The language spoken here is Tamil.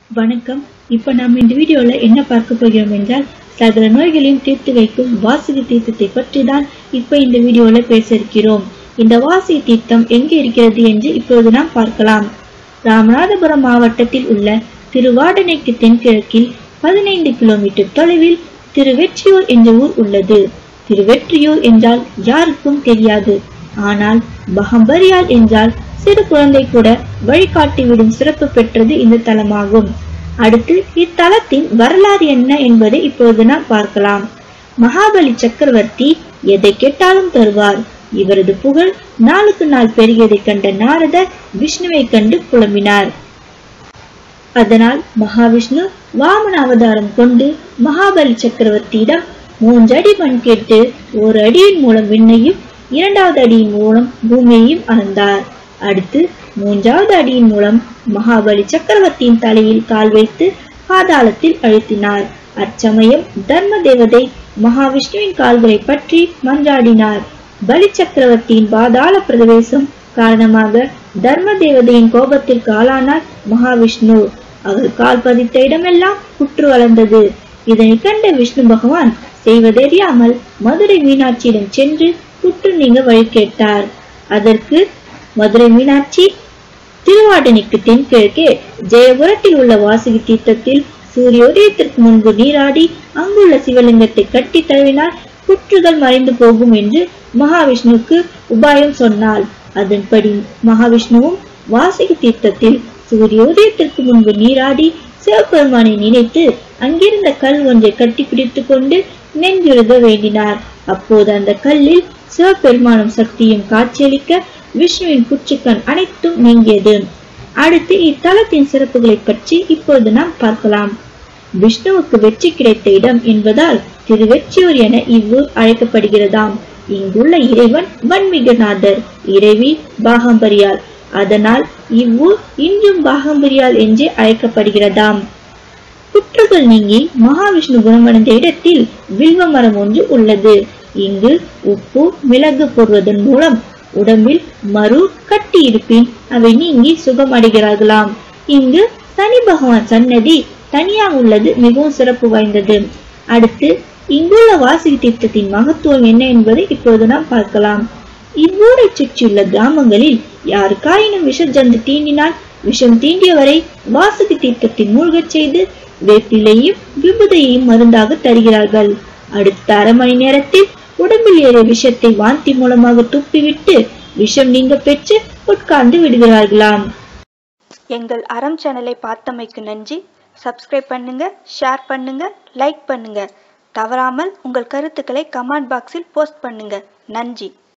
வணக்கம் இப்போ நாம் இந்த வீடியோவில் என்ன பார்க்க போகிறோம் என்றால் சகல நோய்களையும் தீர்த்து வைக்கும் வாசகி தீர்த்தத்தை பற்றி தான் இப்போ இந்த வீடியோவில் பேச இருக்கிறோம் இந்த வாசகி தீர்த்தம் எங்கே இருக்கிறது என்று இப்போது நாம் பார்க்கலாம் ராமநாதபுரம் மாவட்டத்தில் உள்ள திருவாடனைக்கு தென்கிழக்கில் பதினைந்து கிலோமீட்டர் தொலைவில் திருவெற்றியூர் என்ற ஊர் உள்ளது திருவெற்றியூர் என்றால் யாருக்கும் தெரியாது ஆனால் பகம்பரியால் என்றால் சிறு குழந்தை கூட வழிகாட்டிவிடும் சிறப்பு பெற்றது இந்த தலமாகும் அடுத்து இத்தலத்தின் வரலாறு என்ன என்பதை இப்போது நாம் பார்க்கலாம் மகாபலி சக்கரவர்த்தி எதை கேட்டாலும் தருவார் இவரது புகழ் நாளுக்கு நாள் பெருகியதைக் கண்ட நாரதர் விஷ்ணுவை கண்டு புலம்பினார் அதனால் மகாவிஷ்ணு வாமன அவதாரம் கொண்டு மகாபலி சக்கரவர்த்தியிடம் மூன்று அடி மண் கேட்டு ஒரு அடியின் மூலம் விண்ணையும் இரண்டாவது அடியின் மூலம் பூமியையும் அளந்தார் அடுத்து மூன்றாவது அடியின் மூலம் மகாபலி சக்கரவர்த்தியின் தலையில் கால் வைத்து பாதாளத்தில் அழுத்தினார் அச்சமயம் தர்ம தேவதை மகாவிஷ்ணுவின் கால்களை பற்றி மன்றாடினார் பலி சக்கரவர்த்தியின் பாதாள பிரவேசம் காரணமாக தர்ம தேவதையின் கோபத்திற்கு ஆளானார் மகாவிஷ்ணு அவர் கால் பதித்த இடமெல்லாம் புற்று வளர்ந்தது இதனை கண்ட விஷ்ணு பகவான் செய்வதறியாமல் மதுரை மீனாட்சியிடம் சென்று புற்று நீங்க வழி கேட்டார் அதற்கு மதுரை மீனாட்சி திருவாடனைக்கு தென்கிழக்கே ஜெயபுரத்தில் உள்ள வாசுகி தீர்த்தத்தில் சூரியோதயத்திற்கு முன்பு நீராடி அங்குள்ள சிவலிங்கத்தை கட்டி தழுவினால் புற்றுகள் மறைந்து போகும் என்று மகாவிஷ்ணுவுக்கு உபாயம் சொன்னாள் அதன்படி மகாவிஷ்ணுவும் வாசுகி தீர்த்தத்தில் சூரியோதயத்திற்கு முன்பு நீராடி சிவபெருமானை நினைத்து அங்கிருந்த கல் ஒன்றை கட்டி பிடித்து கொண்டு நெஞ்சுருக வேண்டினார் அப்போது அந்த கல்லில் சிவபெருமானும் சக்தியும் காட்சியளிக்க விஷ்ணுவின் புற்றுக்கண் அனைத்தும் நீங்கியது அடுத்து இத்தலத்தின் சிறப்புகளை பற்றி இப்போது நாம் பார்க்கலாம் விஷ்ணுவுக்கு வெற்றி கிடைத்த இடம் என்பதால் திருவெற்றியூர் என இவ்வூர் அழைக்கப்படுகிறதாம் இங்குள்ள இறைவன் வன்மிகநாதர் இறைவி பாகம்பரியால் அதனால் இவ்வூர் இன்றும் பாகம்பரியால் என்றே அழைக்கப்படுகிறதாம் புற்றுகள் நீங்கி மகாவிஷ்ணு குணமடைந்த இடத்தில் வில்வ மரம் ஒன்று உள்ளது இங்கு உப்பு மிளகு போடுவதன் மூலம் உடம்பில் மறு கட்டி இருப்பின் அவை நீங்கி சுகமடைகிறார்களாம் இங்கு சனி பகவான் சன்னதி தனியாக உள்ளது மிகவும் சிறப்பு வாய்ந்தது அடுத்து இங்குள்ள வாசகி தீர்த்தத்தின் மகத்துவம் என்ன என்பதை இப்போது நாம் பார்க்கலாம் இவ்வூரை சுற்றியுள்ள கிராமங்களில் யாருக்காயினும் விஷ ஜந்து தீண்டினால் விஷம் தீண்டியவரை வாசகி தீர்த்தத்தில் மூழ்கச் செய்து வேப்பிலையும் விபுதையையும் மருந்தாக தருகிறார்கள் அடுத்த அரை மணி நேரத்தில் உடம்பில் ஏறிய விஷத்தை வாந்தி மூலமாக துப்பிவிட்டு விஷம் நீங்க பெற்று உட்கார்ந்து விடுகிறார்களாம் எங்கள் அறம் சேனலை பார்த்தமைக்கு நன்றி சப்ஸ்கிரைப் பண்ணுங்க ஷேர் பண்ணுங்க லைக் பண்ணுங்க தவறாமல் உங்கள் கருத்துக்களை கமெண்ட் பாக்ஸில் போஸ்ட் பண்ணுங்க நன்றி